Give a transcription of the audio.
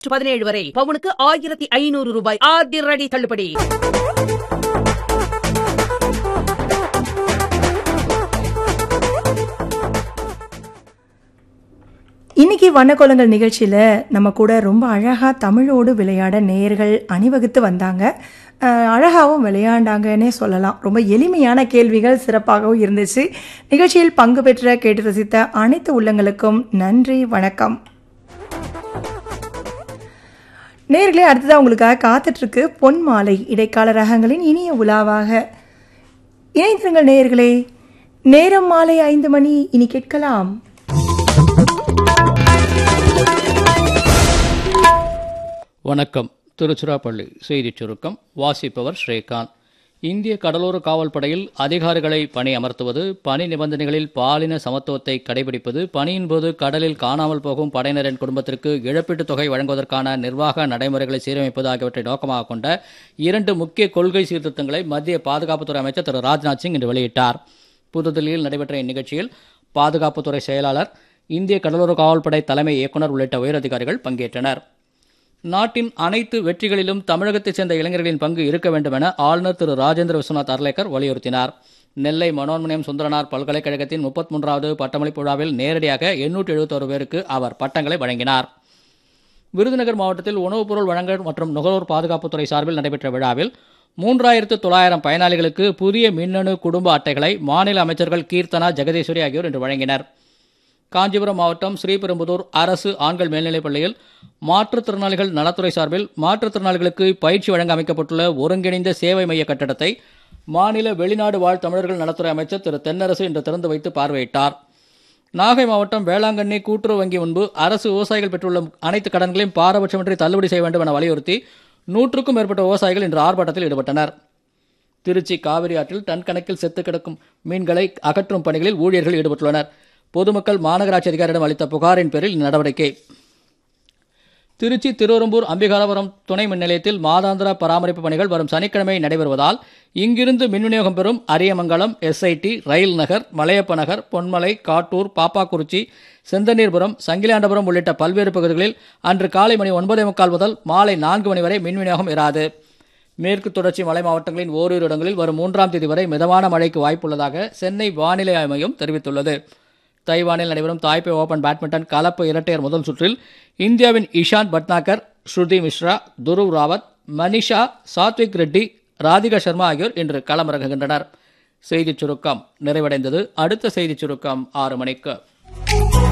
பதினேழு வரை பவுனுக்கு ஆயிரத்தி ஐநூறு ரூபாய் அதிரடி தள்ளுபடி இன்னைக்கு வண்ணக்கோலங்கள் நிகழ்ச்சியில் நம்ம கூட ரொம்ப அழகாக தமிழோடு விளையாட நேயர்கள் அணிவகுத்து வந்தாங்க அஹ், அழகாவும் விளையாண்டாங்கன்னே சொல்லலாம் ரொம்ப எளிமையான கேள்விகள் சிறப்பாகவும் இருந்துச்சு நிகழ்ச்சியில் பங்கு பெற்ற கேட்டு ரசித்த அனைத்து உள்ளங்களுக்கும் நன்றி வணக்கம் நேர்களே அடுத்ததாக உங்களுக்காக காத்துட்ருக்கு பொன் மாலை இடைக்கால ரகங்களின் இனிய உலாவாக இணைந்திருங்கள் நேயர்களே நேரம் மாலை ஐந்து மணி இனி கேட்கலாம் வணக்கம் திருச்சிராப்பள்ளி செய்திச் சுருக்கம் வாசிப்பவர் ஸ்ரீகாந்த் இந்திய கடலோர காவல் படையில் அதிகாரிகளை பணி அமர்த்துவது பணி நிபந்தனைகளில் பாலின சமத்துவத்தை கடைபிடிப்பது பணியின் போது கடலில் காணாமல் போகும் படையினரின் குடும்பத்திற்கு இழப்பீட்டுத் தொகை வழங்குவதற்கான நிர்வாக நடைமுறைகளை சீரமைப்பது ஆகியவற்றை நோக்கமாக கொண்ட இரண்டு முக்கிய கொள்கை சீர்திருத்தங்களை மத்திய பாதுகாப்புத்துறை அமைச்சர் திரு ராஜ்நாத் சிங் இன்று வெளியிட்டார் புதுதில்லியில் நடைபெற்ற இந்நிகழ்ச்சியில் பாதுகாப்புத்துறை செயலாளர் இந்திய கடலோர காவல்படை தலைமை இயக்குநர் உள்ளிட்ட உயரதிகாரிகள் பங்கேற்றனர் நாட்டின் அனைத்து வெற்றிகளிலும் தமிழகத்தைச் சேர்ந்த இளைஞர்களின் பங்கு இருக்க வேண்டும் என ஆளுநர் திரு ராஜேந்திர விஸ்வநாத் அர்லேக்கர் வலியுறுத்தினார் நெல்லை மனோன்மணியம் சுந்தரனார் பல்கலைக்கழகத்தின் முப்பத்தி மூன்றாவது பட்டமளிப்பு விழாவில் நேரடியாக எண்ணூற்றி எழுபத்தோரு பேருக்கு அவர் பட்டங்களை வழங்கினார் விருதுநகர் மாவட்டத்தில் உணவுப் பொருள் வழங்கல் மற்றும் நுகர்வோர் பாதுகாப்புத்துறை சார்பில் நடைபெற்ற விழாவில் மூன்றாயிரத்து தொள்ளாயிரம் பயனாளிகளுக்கு புதிய மின்னணு குடும்ப அட்டைகளை மாநில அமைச்சர்கள் கீர்த்தனா ஜெகதீஸ்வரி ஆகியோர் இன்று வழங்கினர் காஞ்சிபுரம் மாவட்டம் ஸ்ரீபெரும்புதூர் அரசு ஆண்கள் மேல்நிலைப் பள்ளியில் மாற்றுத்திறனாளிகள் நலத்துறை சார்பில் மாற்றுத்திறனாளிகளுக்கு பயிற்சி வழங்க அமைக்கப்பட்டுள்ள ஒருங்கிணைந்த சேவை மைய கட்டடத்தை மாநில வெளிநாடு வாழ் தமிழர்கள் நலத்துறை அமைச்சர் திரு தென்னரசு இன்று திறந்து வைத்து பார்வையிட்டார் நாகை மாவட்டம் வேளாங்கண்ணி கூட்டுறவு வங்கி முன்பு அரசு விவசாயிகள் பெற்றுள்ள அனைத்து கடன்களையும் பாரபட்சமின்றி தள்ளுபடி செய்ய வேண்டும் என வலியுறுத்தி நூற்றுக்கும் மேற்பட்ட விவசாயிகள் இன்று ஆர்ப்பாட்டத்தில் ஈடுபட்டனர் திருச்சி காவிரி ஆற்றில் டன் கணக்கில் செத்து கிடக்கும் மீன்களை அகற்றும் பணிகளில் ஊழியர்கள் ஈடுபட்டுள்ளனர் பொதுமக்கள் மாநகராட்சி அதிகாரியிடம் அளித்த புகாரின் பேரில் இந்நடவடிக்கை திருச்சி திருவெரும்பூர் அம்பிகாரபுரம் துணை மின் நிலையத்தில் மாதாந்திர பராமரிப்பு பணிகள் வரும் சனிக்கிழமை நடைபெறுவதால் இங்கிருந்து மின் விநியோகம் பெறும் அரியமங்கலம் எஸ்ஐடி ரயில் நகர் மலையப்ப நகர் பொன்மலை காட்டூர் பாப்பாக்குறிச்சி செந்தநீர்புரம் சங்கிலியாண்டபுரம் உள்ளிட்ட பல்வேறு பகுதிகளில் அன்று காலை மணி ஒன்பதே முக்கால் முதல் மாலை நான்கு மணி வரை மின் விநியோகம் இராது மேற்கு தொடர்ச்சி மலை மாவட்டங்களின் ஓரிரு இடங்களில் வரும் மூன்றாம் தேதி வரை மிதமான மழைக்கு வாய்ப்புள்ளதாக சென்னை வானிலை ஆய்வு மையம் தெரிவித்துள்ளது தைவானில் நடைபெறும் தாய்பே ஓபன் பேட்மிண்டன் கலப்பு இரட்டையர் முதல் சுற்றில் இந்தியாவின் இஷாந்த் பட்னாகர் ஸ்ருதி மிஸ்ரா துருவ் ராவத் மனிஷா சாத்விக் ரெட்டி ராதிகா சர்மா ஆகியோர் இன்று களமிறங்குகின்றனர் செய்திச் சுருக்கம் நிறைவடைந்தது அடுத்த செய்திச் சுருக்கம் ஆறு மணிக்கு